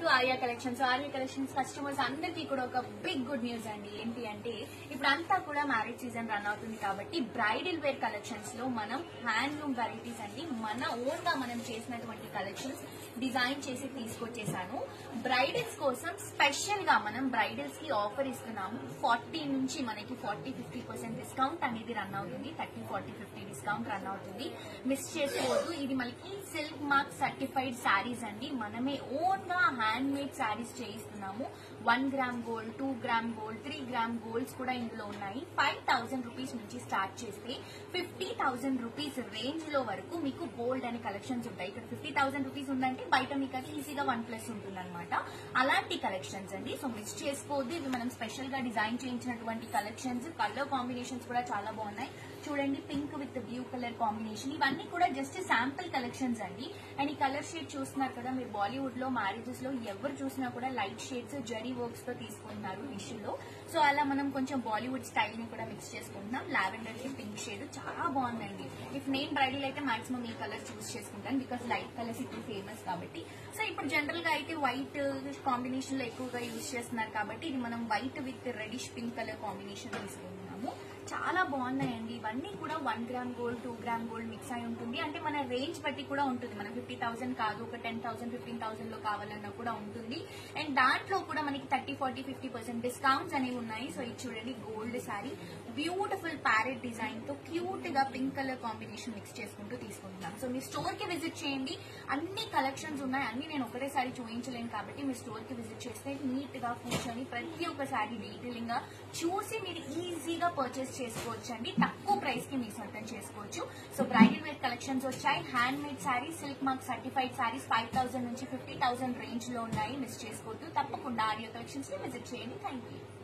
to Arya collections Arya collections customers అందరికీ కూడా ఒక బిగ్ గుడ్ న్యూస్ అండి ఏంటి అంటే ఇప్పుడు అంతా కూడా మ్యారేజ్ సీజన్ రన్ అవుతుంది కాబట్టి బ్రైడల్ వేర్ కలెక్షన్స్ లో మనం హ్యాండ్లూమ్ వెరైటీస్ అండి మన ఓన్ గా మనం చేసినటువంటి కలెక్షన్స్ డిజైన్ చేసి తీసుకొచ్చేసాను బ్రైడల్స్ కోసం స్పెషల్ గా మనం బ్రైడల్స్ కి ఆఫర్ ఇస్తున్నాము ఫార్టీ నుంచి మనకి ఫార్టీ ఫిఫ్టీ పర్సెంట్ డిస్కౌంట్ అనేది రన్ అవుతుంది thirty forty fifty discount run అవుతుంది మిస్ చేసుకోవద్దు ఇది మనకి సిల్క్ మార్క్ సర్టిఫైడ్ శారీస్ అండి మనమే ఓన్ గా హ్యాండ్ మేడ్ శారీస్ చేయిస్తున్నాము one gram gold two gram gold three gram golds కూడా ఇందులో ఉన్నాయి ఫైవ్ థౌసండ్ రూపీస్ నుంచి స్టార్ట్ చేస్తే ఫిఫ్టీ థౌసండ్ రూపీస్ రేంజ్ లో వరకు మీకు గోల్డ్ అనే కలెక్షన్స్ ఉంటాయి ఇక్కడ ఫిఫ్టీ థౌసండ్ రూపీస్ ఉందంటే బయట మీకు అది ఈజీగా వన్ ప్లస్ ఉంటుంది అలాంటి కలెక్షన్స్ అండి సో మిస్ చేసుకోవద్దు ఇవి మనం స్పెషల్ గా డిజైన్ చేయించినటువంటి కలెక్షన్స్ కలర్ కాంబినేషన్స్ కూడా చాలా బాగున్నాయి చూడండి pink with blue colour combination ఇవన్నీ కూడా జస్ట్ శాంపుల్ కలెక్షన్స్ అండి అండ్ ఈ కలర్ షేడ్ చూస్తున్నారు కదా మీరు బాలీవుడ్ లో మ్యారేజెస్ లో ఎవరు చూసినా కూడా లైట్ షేడ్స్ జరీ వర్క్స్ తో తీసుకుంటున్నారు లో సో అలా మనం కొంచెం బాలీవుడ్ స్టైల్ ని కూడా మిక్స్ చేసుకుంటున్నాం లావెండర్ కి పింక్ షేడ్ చాలా బాగుందండి ఇఫ్ నేను బ్రైడల్ అయితే మాక్సిమం ఈ కలర్ చూస్ చేసుకుంటాను బికాస్ లైట్ కలర్స్ ఇప్పుడు ఫేమస్ కాబట్టి సో ఇప్పుడు జనరల్ గా అయితే వైట్ కాంబినేషన్ లో ఎక్కువగా యూజ్ చేస్తున్నారు కాబట్టి ఇది మనం white with reddish pink colour combination తీసుకుంటున్నాము చాలా బాగున్నాయండి ఇవన్నీ కూడా one gram gold two gram gold mix అయి ఉంటుంది అంటే మన రేంజ్ బట్టి కూడా ఉంటుంది మనం ఫిఫ్టీ థౌసండ్ కాదు ఒక టెన్ థౌసండ్ ఫిఫ్టీన్ థౌసండ్ లో కావాలన్నా కూడా ఉంటుంది అండ్ దాంట్లో కూడా మనకి thirty forty fifty percent discounts అనేవి ఉన్నాయి సో ఇది చూడండి gold sari beautiful parrot design తో క్యూట్ గా పింక్ కలర్ కాంబినేషన్ మిక్స్ చేసుకుంటూ తీసుకుంటున్నాం సో మీ స్టోర్ కి విజిట్ చేయండి అన్ని కలెక్షన్స్ ఉన్నాయి అన్ని నేను ఒకటేసారి చూపించలేను కాబట్టి మీ స్టోర్ కి విజిట్ చేస్తే నీట్ గా కూర్చొని ప్రతి ఒక్క శారీ డీటెయిలింగ్ గా చూసి మీరు ఈజీగా పర్చేస్ చేసుకోవచ్చు అండి తక్కువ ప్రైస్ కి మీ సొంతం చేసుకోవచ్చు సో బ్రైడల్ వేర్ కలెక్షన్స్ వచ్చాయి handmade saris silk mark certified saris five thousand నుంచి ఫిఫ్టీ థౌసండ్ రేంజ్ లో ఉన్నాయి మిస్ చేసుకోవద్దు తప్పకుండా ఆర్యో కలెక్షన్స్ ని విజిట్ చేయండి థ్యాంక్ యూ